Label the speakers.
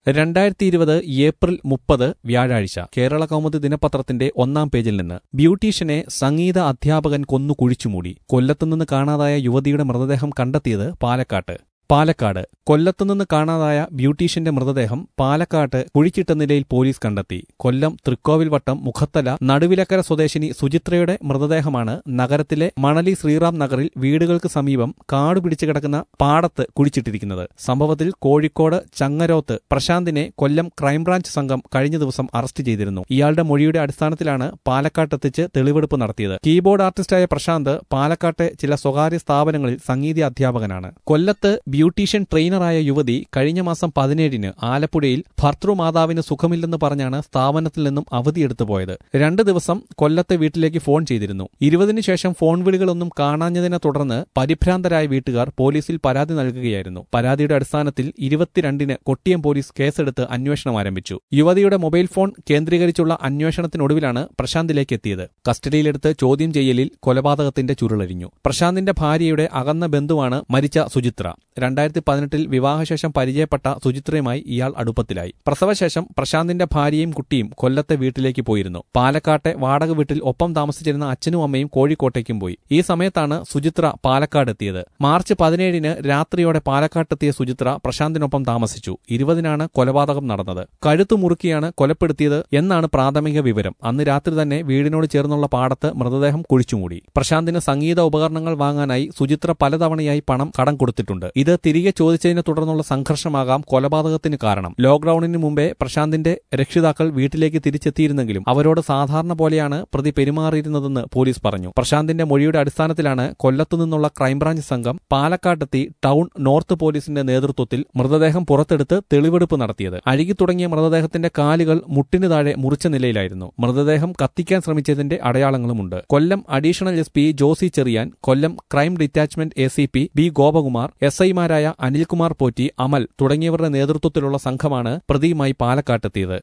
Speaker 1: രണ്ടായിരത്തി ഇരുപത് ഏപ്രിൽ മുപ്പത് വ്യാഴാഴ്ച കേരള കൗമുദി ദിനപത്രത്തിന്റെ ഒന്നാം പേജിൽ നിന്ന് ബ്യൂട്ടീഷ്യനെ സംഗീത അധ്യാപകൻ കൊന്നു കുഴിച്ചുമൂടി കൊല്ലത്തുനിന്ന് കാണാതായ യുവതിയുടെ മൃതദേഹം കണ്ടെത്തിയത് പാലക്കാട്ട് പാലക്കാട് കൊല്ലത്തുനിന്ന് കാണാതായ ബ്യൂട്ടീഷ്യന്റെ മൃതദേഹം പാലക്കാട്ട് കുഴിച്ചിട്ട നിലയിൽ പോലീസ് കണ്ടെത്തി കൊല്ലം തൃക്കോവിൽ വട്ടം മുഖത്തല നടുവിലക്കര സ്വദേശിനി സുചിത്രയുടെ മൃതദേഹമാണ് നഗരത്തിലെ മണലി ശ്രീറാം നഗറിൽ വീടുകൾക്ക് സമീപം കാട് പിടിച്ചു കിടക്കുന്ന പാടത്ത് കുഴിച്ചിട്ടിരിക്കുന്നത് സംഭവത്തിൽ കോഴിക്കോട് ചങ്ങരോത്ത് പ്രശാന്തിനെ കൊല്ലം ക്രൈംബ്രാഞ്ച് സംഘം കഴിഞ്ഞ ദിവസം അറസ്റ്റ് ചെയ്തിരുന്നു ഇയാളുടെ മൊഴിയുടെ അടിസ്ഥാനത്തിലാണ് പാലക്കാട്ടെത്തിച്ച് തെളിവെടുപ്പ് നടത്തിയത് കീബോർഡ് ആർട്ടിസ്റ്റായ പ്രശാന്ത് പാലക്കാട്ടെ ചില സ്വകാര്യ സ്ഥാപനങ്ങളിൽ സംഗീത അധ്യാപകനാണ് കൊല്ലത്ത് ബ്യൂട്ടീഷ്യൻ ട്രെയിനറായ യുവതി കഴിഞ്ഞ മാസം പതിനേഴിന് ആലപ്പുഴയിൽ ഭർത്തൃമാതാവിന് സുഖമില്ലെന്ന് പറഞ്ഞാണ് സ്ഥാപനത്തിൽ നിന്നും അവധിയെടുത്തു പോയത് രണ്ട് ദിവസം കൊല്ലത്തെ വീട്ടിലേക്ക് ഫോൺ ചെയ്തിരുന്നു ഇരുപതിനു ശേഷം ഫോൺ വിളികളൊന്നും കാണാഞ്ഞതിനെ തുടർന്ന് പരിഭ്രാന്തരായ വീട്ടുകാർ പോലീസിൽ പരാതി നൽകുകയായിരുന്നു പരാതിയുടെ അടിസ്ഥാനത്തിൽ ഇരുപത്തിരണ്ടിന് കൊട്ടിയം പോലീസ് കേസെടുത്ത് അന്വേഷണം ആരംഭിച്ചു യുവതിയുടെ മൊബൈൽ ഫോൺ കേന്ദ്രീകരിച്ചുള്ള അന്വേഷണത്തിനൊടുവിലാണ് പ്രശാന്തിലേക്ക് എത്തിയത് കസ്റ്റഡിയിലെടുത്ത് ചോദ്യം ചെയ്യലിൽ കൊലപാതകത്തിന്റെ ചുരുളരിഞ്ഞു പ്രശാന്തിന്റെ ഭാര്യയുടെ അകന്ന ബന്ധുവാണ് മരിച്ച സുചിത്ര രണ്ടായിരത്തി പതിനെട്ടിൽ വിവാഹശേഷം പരിചയപ്പെട്ട സുചിത്രയുമായി ഇയാൾ അടുപ്പത്തിലായി പ്രസവശേഷം പ്രശാന്തിന്റെ ഭാര്യയും കുട്ടിയും കൊല്ലത്തെ വീട്ടിലേക്ക് പോയിരുന്നു പാലക്കാട്ടെ വാടക വീട്ടിൽ ഒപ്പം താമസിച്ചിരുന്ന അച്ഛനും അമ്മയും കോഴിക്കോട്ടേക്കും പോയി ഈ സമയത്താണ് സുചിത്ര പാലക്കാട് എത്തിയത് മാർച്ച് പതിനേഴിന് രാത്രിയോടെ പാലക്കാട്ടെത്തിയ സുചിത്ര പ്രശാന്തിനൊപ്പം താമസിച്ചു ഇരുപതിനാണ് കൊലപാതകം നടന്നത് കഴുത്തു മുറുക്കിയാണ് കൊലപ്പെടുത്തിയത് എന്നാണ് പ്രാഥമിക വിവരം അന്ന് രാത്രി തന്നെ വീടിനോട് ചേർന്നുള്ള പാടത്ത് മൃതദേഹം കുഴിച്ചുമൂടി പ്രശാന്തിന് സംഗീത ഉപകരണങ്ങൾ വാങ്ങാനായി സുചിത്ര പലതവണയായി പണം കടം കൊടുത്തിട്ടുണ്ട് ഇത് തിരികെ ചോദിച്ചതിനെ തുടർന്നുള്ള സംഘർഷമാകാം കൊലപാതകത്തിന് കാരണം ലോക്ഡൌണിന് മുമ്പേ പ്രശാന്തിന്റെ രക്ഷിതാക്കൾ വീട്ടിലേക്ക് തിരിച്ചെത്തിയിരുന്നെങ്കിലും അവരോട് സാധാരണ പോലെയാണ് പ്രതി പെരുമാറിയിരുന്നതെന്ന് പോലീസ് പറഞ്ഞു പ്രശാന്തിന്റെ മൊഴിയുടെ അടിസ്ഥാനത്തിലാണ് കൊല്ലത്തു നിന്നുള്ള ക്രൈംബ്രാഞ്ച് സംഘം പാലക്കാട്ടെത്തി ടൗൺ നോർത്ത് പോലീസിന്റെ നേതൃത്വത്തിൽ മൃതദേഹം പുറത്തെടുത്ത് തെളിവെടുപ്പ് നടത്തിയത് അഴുകി തുടങ്ങിയ മൃതദേഹത്തിന്റെ കാലുകൾ മുട്ടിന് താഴെ മുറിച്ച നിലയിലായിരുന്നു മൃതദേഹം കത്തിക്കാൻ ശ്രമിച്ചതിന്റെ അടയാളങ്ങളുമുണ്ട് Kollam additional S P Josy Cherian Kollam crime detachment A C P B Gopakumar S ഐമാരായ അനിൽകുമാർ പോറ്റി അമൽ തുടങ്ങിയവരുടെ നേതൃത്വത്തിലുള്ള സംഘമാണ് പ്രതിയുമായി പാലക്കാട്ടെത്തിയത്